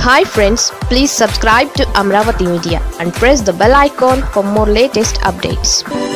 hi friends please subscribe to Amaravati media and press the bell icon for more latest updates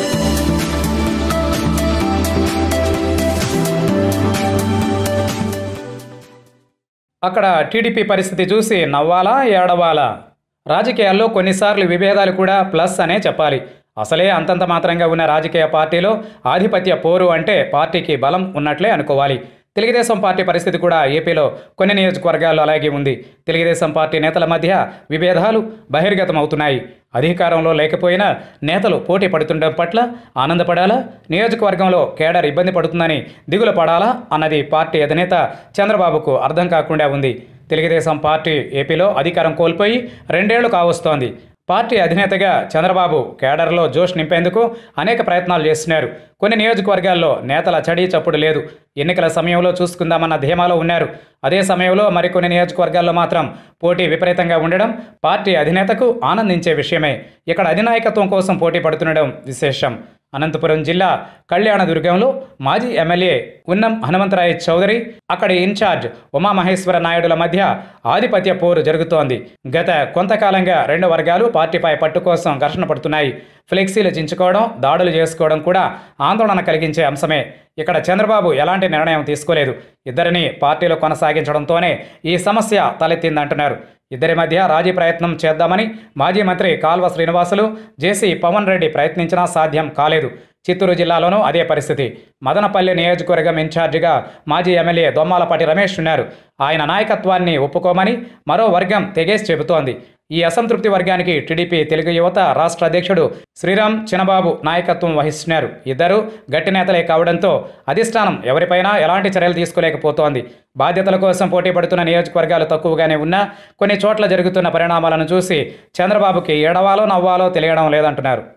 అక్కడ టీడీపీ పరిస్థితి చూసి నవ్వాలా ఏడవాలా రాజకీయాల్లో కొన్నిసార్లు విభేదాలు కూడా ప్లస్ అనే చెప్పాలి అసలే అంతంత మాత్రంగా ఉన్న రాజకీయ పార్టీలో ఆధిపత్య పోరు అంటే పార్టీకి బలం ఉన్నట్లే అనుకోవాలి తెలుగుదేశం పార్టీ పరిస్థితి కూడా ఏపీలో కొన్ని నియోజకవర్గాల్లో అలాగే ఉంది తెలుగుదేశం పార్టీ నేతల మధ్య విభేదాలు బహిర్గతం అవుతున్నాయి అధికారంలో లేకపోయినా నేతలు పోటీ పడుతుండడం పట్ల ఆనందపడాలా నియోజకవర్గంలో కేడర్ ఇబ్బంది పడుతుందని దిగులు పడాలా అన్నది పార్టీ అధినేత చంద్రబాబుకు అర్థం కాకుండా ఉంది తెలుగుదేశం పార్టీ ఏపీలో అధికారం కోల్పోయి రెండేళ్లు కావస్తోంది పార్టీ అధినేతగా చంద్రబాబు కేడర్లో జోష్ నింపేందుకు అనేక ప్రయత్నాలు చేస్తున్నారు కొన్ని నియోజకవర్గాల్లో నేతల చడి చప్పుడు లేదు ఎన్నికల సమయంలో చూసుకుందామన్న ధీమాలో ఉన్నారు అదే సమయంలో మరికొన్ని నియోజకవర్గాల్లో మాత్రం పోటీ విపరీతంగా ఉండడం పార్టీ అధినేతకు ఆనందించే విషయమే ఇక్కడ అధినాయకత్వం కోసం పోటీ పడుతుండడం విశేషం అనంతపురం జిల్లా కళ్యాణదుర్గంలో మాజీ ఎమ్మెల్యే ఉన్నం హనుమంతరాయ చౌదరి అక్కడి ఇన్ఛార్జ్ ఉమామహేశ్వర నాయుడుల మధ్య ఆధిపత్య పోరు జరుగుతోంది గత కొంతకాలంగా రెండు వర్గాలు పార్టీపై పట్టు కోసం ఘర్షణ పడుతున్నాయి ఫ్లెక్సీలు చించుకోవడం దాడులు చేసుకోవడం కూడా ఆందోళన కలిగించే అంశమే ఇక్కడ చంద్రబాబు ఎలాంటి నిర్ణయం తీసుకోలేదు ఇద్దరిని పార్టీలో కొనసాగించడంతోనే ఈ సమస్య తలెత్తిందంటున్నారు ఇద్దరి మధ్య రాజీ ప్రయత్నం చేద్దామని మాజీ మంత్రి కాల్వ శ్రీనివాసులు జేసీ పవన్ రెడ్డి ప్రయత్నించినా సాధ్యం కాలేదు చిత్తూరు జిల్లాలోనూ అదే పరిస్థితి మదనపల్లి నియోజకవర్గం ఇన్ఛార్జిగా మాజీ ఎమ్మెల్యే దొమ్మాలపాటి రమేష్ ఉన్నారు ఆయన నాయకత్వాన్ని ఒప్పుకోమని మరో వర్గం తెగేసి చెబుతోంది ఈ అసంతృప్తి వర్గానికి టీడీపీ తెలుగు యువత రాష్ట్ర అధ్యక్షుడు శ్రీరామ్ చినబాబు నాయకత్వం వహిస్తున్నారు ఇద్దరు గట్టి నేతలే కావడంతో అధిష్టానం ఎవరిపైనా ఎలాంటి చర్యలు తీసుకోలేకపోతోంది బాధ్యతల కోసం పోటీ పడుతున్న నియోజకవర్గాలు తక్కువగానే ఉన్నా కొన్ని చోట్ల జరుగుతున్న పరిణామాలను చూసి చంద్రబాబుకి ఏడవాలో నవ్వాలో తెలియడం లేదంటున్నారు